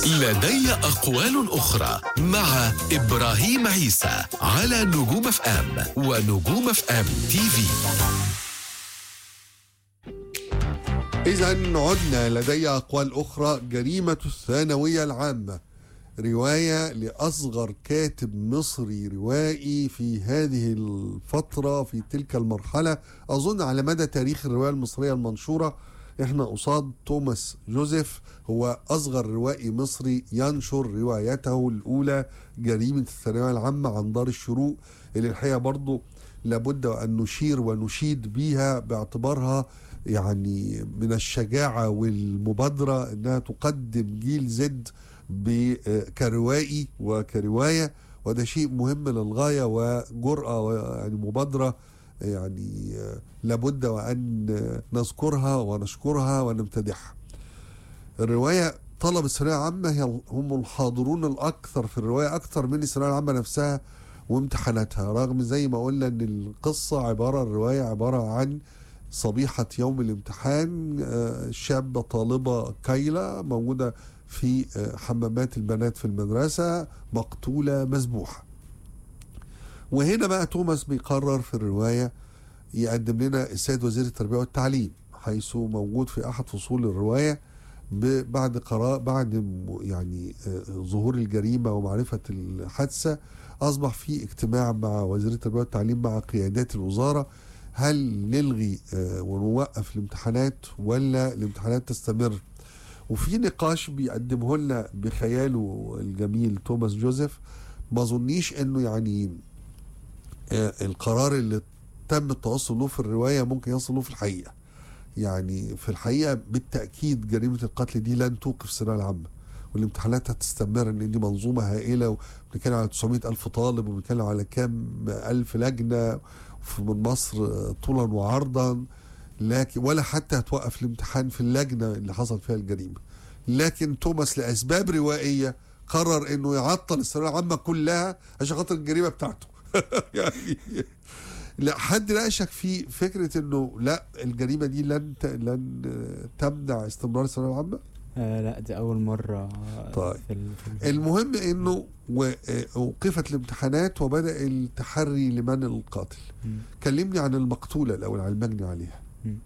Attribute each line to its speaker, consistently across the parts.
Speaker 1: لدي أقوال أخرى مع إبراهيم عيسى على نجوم اف ام ونجوم اف ام تي في
Speaker 2: إذا عدنا لدي أقوال أخرى جريمة الثانوية العامة رواية لأصغر كاتب مصري روائي في هذه الفترة في تلك المرحلة أظن على مدى تاريخ الرواية المصرية المنشورة احنا قصاد توماس جوزيف هو أصغر روائي مصري ينشر روايته الأولى جريمة الثانوية العامة عن دار الشروق اللي الحقيقة برضو لابد أن نشير ونشيد بيها باعتبارها يعني من الشجاعة والمبادرة أنها تقدم جيل زد ب- كروائي وكرواية وده شيء مهم للغاية وجرأة ويعني مبادرة يعني لابد وأن نذكرها ونشكرها ونمتدحها الرواية طلب الثانوية العامة هي هم الحاضرون الأكثر في الرواية أكثر من الثانوية العامة نفسها وامتحاناتها رغم زي ما قلنا ان القصة عبارة الرواية عبارة عن صبيحة يوم الامتحان آه، شابة طالبة كايلة موجودة في آه، حمامات البنات في المدرسة مقتولة مذبوحة وهنا بقى توماس بيقرر في الرواية يقدم لنا السيد وزير التربية والتعليم حيث موجود في أحد فصول الرواية ب- بعد قراء بعد م- يعني آه، ظهور الجريمة ومعرفة الحادثة أصبح في اجتماع مع وزير التربية والتعليم مع قيادات الوزارة هل نلغي آه، ونوقف الامتحانات ولا الامتحانات تستمر وفي نقاش بيقدمه لنا بخياله الجميل توماس جوزيف ما ظنيش انه يعني آه، القرار اللي تم التوصل له في الرواية ممكن يصل له في الحقيقة يعني في الحقيقة بالتأكيد جريمة القتل دي لن توقف الثانوية العامة والامتحانات هتستمر ان دي منظومة هائلة وبنتكلم على 900 ألف طالب وبنتكلم على كام ألف لجنة في- من مصر آه، طولا وعرضا لكن ولا حتى هتوقف الامتحان في اللجنة اللي حصل فيها الجريمة لكن توماس لأسباب روائية قرر انه يعطل الثانوية العامة كلها عشان خاطر الجريمة بتاعته يعني لا حد ناقشك في فكرة انه لا الجريمة دي لن ت- لن آه، تمنع استمرار الثانوية العامة
Speaker 3: آه لا دي أول مرة
Speaker 2: طيب.
Speaker 3: في, ال... في ال...
Speaker 2: المهم انه و- آه، وقفت الامتحانات وبدأ التحري لمن القاتل
Speaker 3: مم.
Speaker 2: كلمني عن المقتولة الأول عن المجني عليها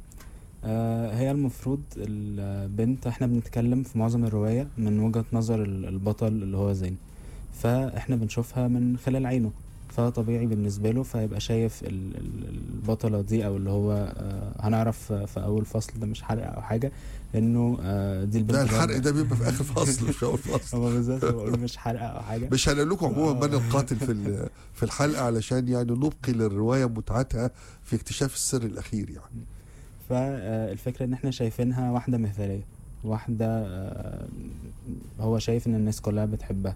Speaker 3: آه هي المفروض البنت احنا بنتكلم في معظم الرواية من وجهة نظر ال- البطل اللي هو زين فاحنا بنشوفها من خلال عينه فطبيعي بالنسبة له فيبقى شايف ال- ال- البطلة دي او اللي هو آه هنعرف في اول فصل ده مش حرق او حاجة انه آه دي البنت
Speaker 2: ده
Speaker 3: اللي هو-
Speaker 2: الحرق ده بيبقى في آخر فصل مش في أول فصل
Speaker 3: هو بالذات بقول مش حرق او حاجة
Speaker 2: مش هنقول لكم عموما من القاتل في ال- في الحلقة علشان يعني نبقي للرواية متعتها في اكتشاف السر الأخير يعني
Speaker 3: فالفكرة ان احنا شايفينها واحدة مثالية واحدة آه، هو شايف ان الناس كلها بتحبها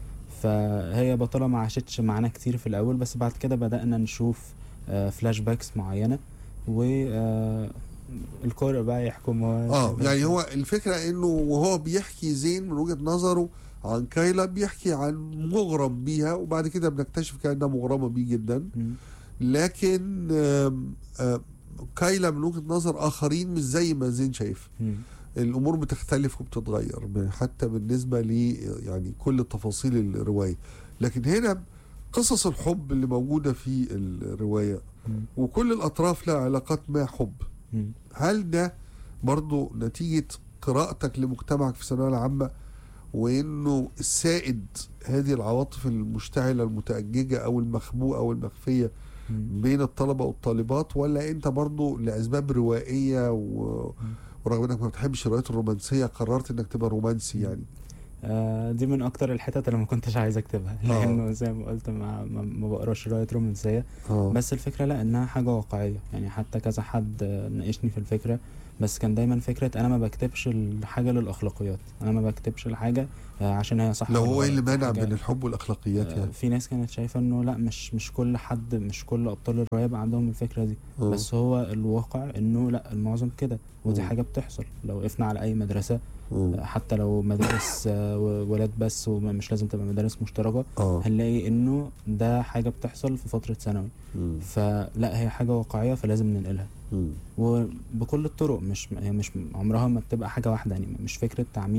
Speaker 3: فهي بطلة ما عاشتش معانا كتير في الاول بس بعد كده بدأنا نشوف آه، فلاش باكس معينة و آه، القارئ بقى يحكم هو
Speaker 2: اه
Speaker 3: شايف
Speaker 2: يعني
Speaker 3: إيه.
Speaker 2: هو الفكرة انه وهو بيحكي زين من وجهة نظره عن كايلا بيحكي عن مغرم بيها وبعد كده بنكتشف كأنها مغرمة بيه جدا
Speaker 3: مم.
Speaker 2: لكن آم، آم، كايلا من وجهة نظر آخرين مش زي ما زين شايف
Speaker 3: مم.
Speaker 2: الأمور بتختلف وبتتغير ب- حتى بالنسبة ل يعني كل تفاصيل الرواية لكن هنا قصص الحب اللي موجودة في الرواية
Speaker 3: مم.
Speaker 2: وكل الأطراف لها علاقات ما حب
Speaker 3: مم.
Speaker 2: هل ده برضو نتيجة قراءتك لمجتمعك في الثانوية العامة وانه السائد هذه العواطف المشتعلة المتأججة او المخبوءة او المخفية
Speaker 3: مم.
Speaker 2: بين الطلبة والطالبات ولا انت برضو لأسباب روائية و... ورغم انك ما بتحبش الروايات الرومانسية قررت انك تبقى رومانسي يعني
Speaker 3: آه، دي من اكتر الحتت اللي ما كنتش عايز اكتبها
Speaker 2: آه.
Speaker 3: لانه زي ما قلت ما, ما, ما بقراش روايات رومانسيه
Speaker 2: اه
Speaker 3: بس الفكرة لا انها حاجة واقعية يعني حتى كذا حد آه، ناقشني في الفكرة بس كان دايما فكرة انا ما بكتبش الحاجة للاخلاقيات انا ما بكتبش الحاجة آه، عشان هي صح
Speaker 2: لو
Speaker 3: ولا
Speaker 2: هو ايه اللي
Speaker 3: غلط.
Speaker 2: مانع
Speaker 3: حاجة-
Speaker 2: بين الحب والاخلاقيات
Speaker 3: آه،
Speaker 2: يعني
Speaker 3: في ناس كانت شايفة انه لا مش مش كل حد مش كل ابطال الرواية بقى عندهم الفكرة دي
Speaker 2: آه.
Speaker 3: بس هو الواقع انه لا المعظم كده ودي
Speaker 2: مم.
Speaker 3: حاجة بتحصل لو وقفنا على اي مدرسة
Speaker 2: مم.
Speaker 3: حتى لو مدارس آه، ولاد بس ومش لازم تبقى مدارس مشتركة
Speaker 2: اه
Speaker 3: هنلاقي انه ده حاجة بتحصل في فترة ثانوي
Speaker 2: مم.
Speaker 3: فلا هي حاجة واقعية فلازم ننقلها
Speaker 2: مم.
Speaker 3: وبكل الطرق مش هي مش عمرها ما بتبقى حاجة واحدة يعني مش فكرة تعميم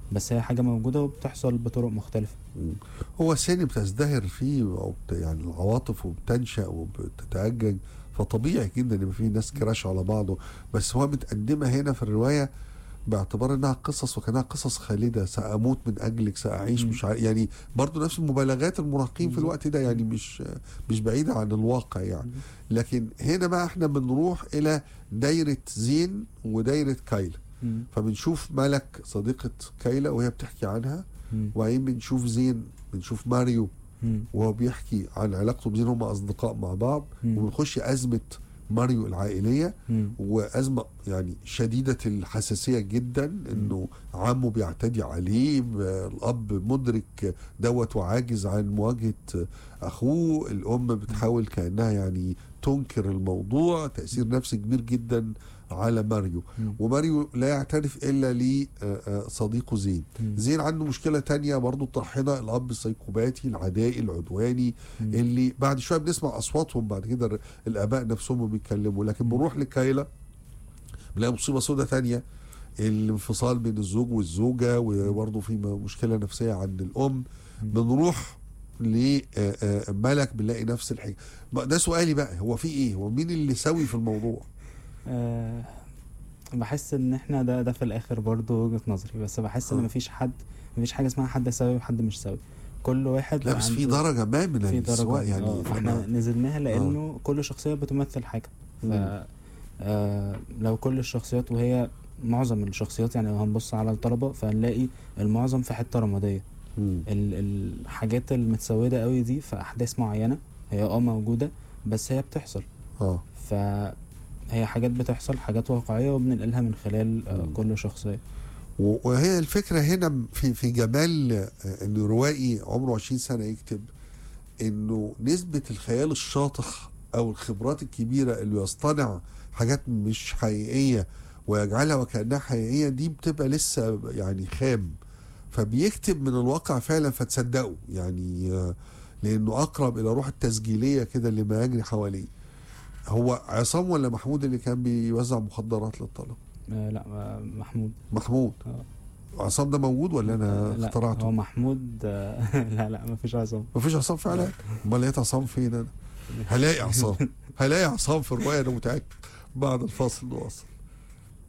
Speaker 3: بس هي حاجه موجوده وبتحصل بطرق مختلفه
Speaker 2: هو سن بتزدهر فيه وبت يعني العواطف وبتنشأ وبتتأجج فطبيعي جدا يبقى فيه ناس كراش على بعضه بس هو متقدمة هنا في الرواية باعتبار انها قصص وكانها قصص خالده ساموت من اجلك ساعيش
Speaker 3: مم.
Speaker 2: مش عارف يعني برضه نفس مبالغات المراهقين في
Speaker 3: بالظبط.
Speaker 2: الوقت ده يعني مش مش بعيده عن الواقع يعني لكن هنا بقى احنا بنروح الى دايره زين ودايره كايلا
Speaker 3: مم.
Speaker 2: فبنشوف ملك صديقه كايلا وهي بتحكي عنها
Speaker 3: مم.
Speaker 2: وبعدين بنشوف زين بنشوف ماريو
Speaker 3: مم.
Speaker 2: وهو بيحكي عن علاقته بزين هم اصدقاء مع بعض
Speaker 3: مم.
Speaker 2: وبنخش ازمه ماريو العائليه
Speaker 3: مم.
Speaker 2: وازمه يعني شديده الحساسيه جدا انه عمه بيعتدي عليه ب- الاب مدرك دوت وعاجز عن مواجهه اخوه الام بتحاول كانها يعني تنكر الموضوع تاثير نفسي كبير جدا على ماريو
Speaker 3: مم.
Speaker 2: وماريو لا يعترف الا لصديقه زين
Speaker 3: مم.
Speaker 2: زين عنده مشكله تانية برضو طاحنه الاب السيكوباتي العدائي العدواني
Speaker 3: مم.
Speaker 2: اللي بعد شويه بنسمع اصواتهم بعد كده الر- الاباء نفسهم بيتكلموا لكن بنروح لكايلا بنلاقي مصيبه سودة تانية الانفصال بين الزوج والزوجه وبرضه في م- مشكله نفسيه عند الام بنروح لملك بنلاقي نفس الحاجه بقى ده سؤالي بقى هو في ايه هو مين اللي سوي في الموضوع
Speaker 3: أه بحس ان احنا ده ده في الاخر برضو وجهة نظري بس بحس ان
Speaker 2: آه.
Speaker 3: مفيش حد مفيش حاجة اسمها حد سوي وحد مش سوي كل واحد
Speaker 2: لا بس في
Speaker 3: عنده-
Speaker 2: درجه ما من
Speaker 3: في
Speaker 2: السواء
Speaker 3: درجة
Speaker 2: يعني
Speaker 3: يعني فاحنا
Speaker 2: فأنا-
Speaker 3: نزلناها لانه كل شخصية بتمثل حاجة ف
Speaker 2: مم.
Speaker 3: آه لو كل الشخصيات وهي معظم الشخصيات يعني لو هنبص على الطلبة فهنلاقي المعظم في حتة رمادية
Speaker 2: مم.
Speaker 3: ال- الحاجات المتسودة قوي دي في أحداث معينة هي اه موجودة بس هي بتحصل
Speaker 2: اه
Speaker 3: فهي حاجات بتحصل حاجات واقعية وبننقلها من خلال آه
Speaker 2: مم.
Speaker 3: كل شخصية
Speaker 2: و- وهي الفكرة هنا في في جمال آه، ان روائي عمره 20 سنة يكتب انه نسبة الخيال الشاطح او الخبرات الكبيرة اللي يصطنع حاجات مش حقيقية ويجعلها وكأنها حقيقية دي بتبقى لسه يعني خام فبيكتب من الواقع فعلا فتصدقه يعني آه، لانه اقرب الى روح التسجيلية كده لما يجري حواليه هو عصام ولا محمود اللي كان بيوزع مخدرات للطلبة
Speaker 3: آه لا آه محمود
Speaker 2: محمود
Speaker 3: آه.
Speaker 2: عصام ده موجود ولا انا
Speaker 3: لا
Speaker 2: اخترعته؟
Speaker 3: هو محمود آه لا لا مفيش عصام
Speaker 2: مفيش عصام فعلا امال لقيت عصام فين انا هلاقي عصام هلاقي عصام في الروايه انا متاكد بعد الفاصل نواصل